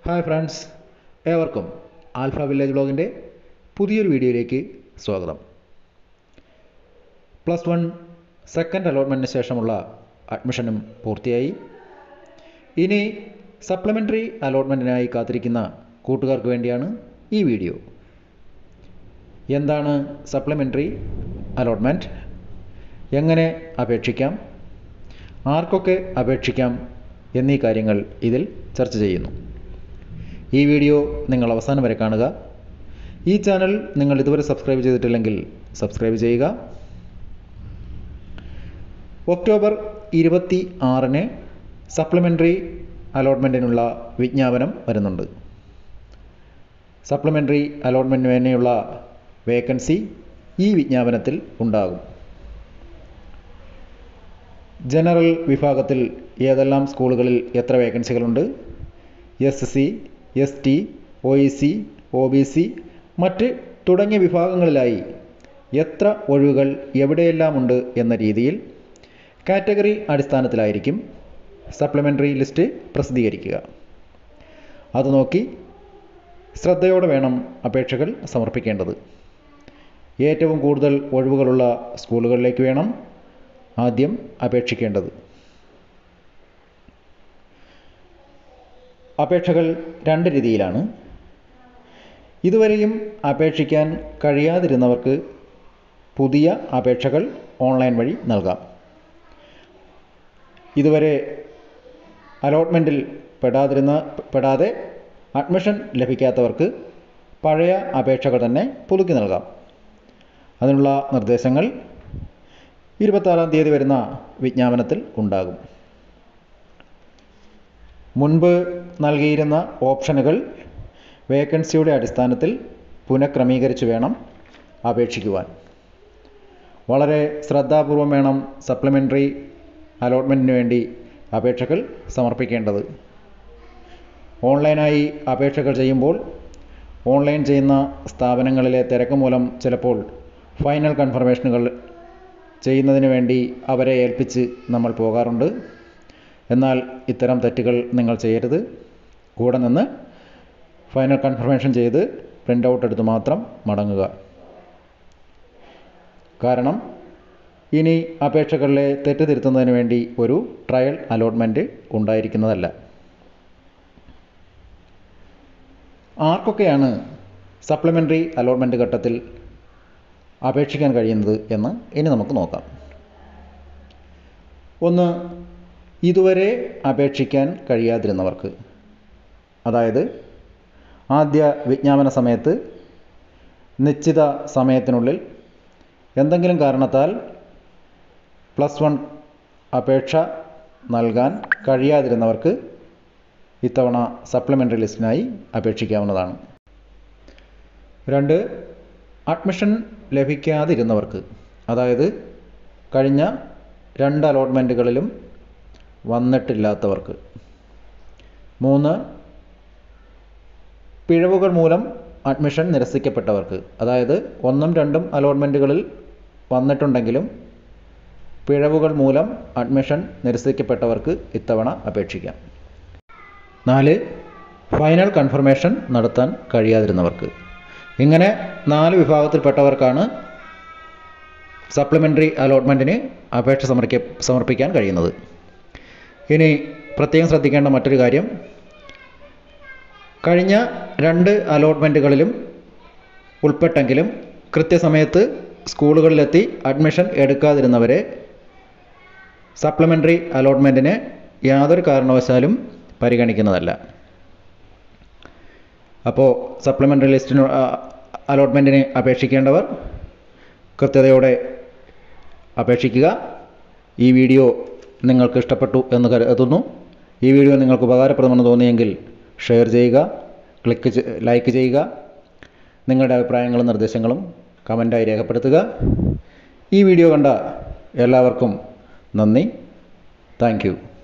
hi friends ഏവർക്കും alpha village ബ്ലോഗിൻ്റെ പുതിയൊരു വീഡിയോയിലേക്ക് സ്വാഗതം പ്ലസ് വൺ സെക്കൻഡ് അലോട്ട്മെൻറ്റിന് ശേഷമുള്ള അഡ്മിഷനും പൂർത്തിയായി ഇനി സപ്ലിമെൻ്ററി അലോട്ട്മെൻറ്റിനായി കാത്തിരിക്കുന്ന കൂട്ടുകാർക്ക് വേണ്ടിയാണ് ഈ വീഡിയോ എന്താണ് സപ്ലിമെൻ്ററി അലോട്ട്മെൻറ്റ് എങ്ങനെ അപേക്ഷിക്കാം ആർക്കൊക്കെ അപേക്ഷിക്കാം എന്നീ കാര്യങ്ങൾ ഇതിൽ ചർച്ച ചെയ്യുന്നു ഈ വീഡിയോ നിങ്ങൾ അവസാനം വരെ കാണുക ഈ ചാനൽ നിങ്ങൾ ഇതുവരെ സബ്സ്ക്രൈബ് ചെയ്തിട്ടില്ലെങ്കിൽ സബ്സ്ക്രൈബ് ചെയ്യുക ഒക്ടോബർ ഇരുപത്തി ആറിന് സപ്ലിമെൻ്ററി അലോട്ട്മെൻറ്റിനുള്ള വിജ്ഞാപനം വരുന്നുണ്ട് സപ്ലിമെൻ്ററി അലോട്ട്മെൻറ്റിന് വേണ്ടിയുള്ള വേക്കൻസി ഈ വിജ്ഞാപനത്തിൽ ഉണ്ടാകും ജനറൽ വിഭാഗത്തിൽ ഏതെല്ലാം സ്കൂളുകളിൽ എത്ര വേക്കൻസികളുണ്ട് S C S T O E C O B C മറ്റ് തുടങ്ങിയ വിഭാഗങ്ങളിലായി എത്ര ഒഴിവുകൾ എവിടെയെല്ലാമുണ്ട് എന്ന രീതിയിൽ കാറ്റഗറി അടിസ്ഥാനത്തിലായിരിക്കും സപ്ലിമെൻ്ററി ലിസ്റ്റ് പ്രസിദ്ധീകരിക്കുക അത് നോക്കി ശ്രദ്ധയോടെ വേണം അപേക്ഷകൾ സമർപ്പിക്കേണ്ടത് ഏറ്റവും കൂടുതൽ ഒഴിവുകളുള്ള സ്കൂളുകളിലേക്ക് വേണം ആദ്യം അപേക്ഷിക്കേണ്ടത് അപേക്ഷകൾ രണ്ട് രീതിയിലാണ് ഇതുവരെയും അപേക്ഷിക്കാൻ കഴിയാതിരുന്നവർക്ക് പുതിയ അപേക്ഷകൾ ഓൺലൈൻ വഴി നൽകാം ഇതുവരെ അലോട്ട്മെൻറ്റിൽ പെടാതിരുന്ന പെടാതെ അഡ്മിഷൻ ലഭിക്കാത്തവർക്ക് പഴയ അപേക്ഷകൾ തന്നെ പുതുക്കി നൽകാം അതിനുള്ള നിർദ്ദേശങ്ങൾ ഇരുപത്താറാം തീയതി വരുന്ന വിജ്ഞാപനത്തിൽ ഉണ്ടാകും മുൻപ് നൽകിയിരുന്ന ഓപ്ഷനുകൾ വേക്കൻസിയുടെ അടിസ്ഥാനത്തിൽ പുനഃക്രമീകരിച്ച് വേണം അപേക്ഷിക്കുവാൻ വളരെ ശ്രദ്ധാപൂർവം വേണം സപ്ലിമെൻ്ററി അലോട്ട്മെൻറ്റിന് വേണ്ടി അപേക്ഷകൾ സമർപ്പിക്കേണ്ടത് ഓൺലൈനായി അപേക്ഷകൾ ചെയ്യുമ്പോൾ ഓൺലൈൻ ചെയ്യുന്ന സ്ഥാപനങ്ങളിലെ തിരക്ക് മൂലം ചിലപ്പോൾ ഫൈനൽ കൺഫർമേഷനുകൾ ചെയ്യുന്നതിന് വേണ്ടി അവരെ ഏൽപ്പിച്ച് നമ്മൾ പോകാറുണ്ട് എന്നാൽ ഇത്തരം തെറ്റുകൾ നിങ്ങൾ ചെയ്യരുത് കൂടെ നിന്ന് ഫൈനൽ കൺഫർമേഷൻ ചെയ്ത് പ്രിൻ്റ് ഔട്ട് എടുത്ത് മാത്രം മടങ്ങുക കാരണം ഇനി അപേക്ഷകളിലെ തെറ്റ് തിരുത്തുന്നതിന് വേണ്ടി ഒരു ട്രയൽ അലോട്ട്മെൻറ്റ് ഉണ്ടായിരിക്കുന്നതല്ല ആർക്കൊക്കെയാണ് സപ്ലിമെൻ്ററി അലോട്ട്മെൻറ്റ് ഘട്ടത്തിൽ അപേക്ഷിക്കാൻ കഴിയുന്നത് എന്ന് ഇനി നമുക്ക് നോക്കാം ഒന്ന് ഇതുവരെ അപേക്ഷിക്കാൻ കഴിയാതിരുന്നവർക്ക് അതായത് ആദ്യ വിജ്ഞാപന സമയത്ത് നിശ്ചിത സമയത്തിനുള്ളിൽ എന്തെങ്കിലും കാരണത്താൽ പ്ലസ് വൺ അപേക്ഷ നൽകാൻ കഴിയാതിരുന്നവർക്ക് ഇത്തവണ സപ്ലിമെൻ്ററി ലിസ്റ്റിനായി അപേക്ഷിക്കാവുന്നതാണ് രണ്ട് അഡ്മിഷൻ ലഭിക്കാതിരുന്നവർക്ക് അതായത് കഴിഞ്ഞ രണ്ട് അലോട്ട്മെൻറ്റുകളിലും വന്നിട്ടില്ലാത്തവർക്ക് മൂന്ന് പിഴവുകൾ മൂലം അഡ്മിഷൻ നിരസിക്കപ്പെട്ടവർക്ക് അതായത് ഒന്നും രണ്ടും അലോട്ട്മെൻറ്റുകളിൽ വന്നിട്ടുണ്ടെങ്കിലും പിഴവുകൾ മൂലം അഡ്മിഷൻ നിരസിക്കപ്പെട്ടവർക്ക് ഇത്തവണ അപേക്ഷിക്കാം നാല് ഫൈനൽ കൺഫർമേഷൻ നടത്താൻ കഴിയാതിരുന്നവർക്ക് ഇങ്ങനെ നാല് വിഭാഗത്തിൽപ്പെട്ടവർക്കാണ് സപ്ലിമെൻ്ററി അലോട്ട്മെൻറ്റിന് അപേക്ഷ സമർപ്പിക്ക സമർപ്പിക്കാൻ കഴിയുന്നത് ഇനി പ്രത്യേകം ശ്രദ്ധിക്കേണ്ട മറ്റൊരു കാര്യം കഴിഞ്ഞ രണ്ട് അലോട്ട്മെൻറ്റുകളിലും ഉൾപ്പെട്ടെങ്കിലും കൃത്യസമയത്ത് സ്കൂളുകളിലെത്തി അഡ്മിഷൻ എടുക്കാതിരുന്നവരെ സപ്ലിമെൻ്ററി അലോട്ട്മെൻറ്റിന് യാതൊരു കാരണവശാലും പരിഗണിക്കുന്നതല്ല അപ്പോൾ സപ്ലിമെൻ്ററി ലിസ്റ്റിന് അലോട്ട്മെൻറ്റിന് അപേക്ഷിക്കേണ്ടവർ കൃത്യതയോടെ അപേക്ഷിക്കുക ഈ വീഡിയോ നിങ്ങൾക്ക് ഇഷ്ടപ്പെട്ടു എന്ന് കരുതുന്നു ഈ വീഡിയോ നിങ്ങൾക്ക് ഉപകാരപ്രദമെന്ന് തോന്നിയെങ്കിൽ ഷെയർ ചെയ്യുക ക്ലിക്ക് ലൈക്ക് ചെയ്യുക നിങ്ങളുടെ അഭിപ്രായങ്ങളും നിർദ്ദേശങ്ങളും കമൻറ്റായി രേഖപ്പെടുത്തുക ഈ വീഡിയോ കണ്ട എല്ലാവർക്കും നന്ദി താങ്ക്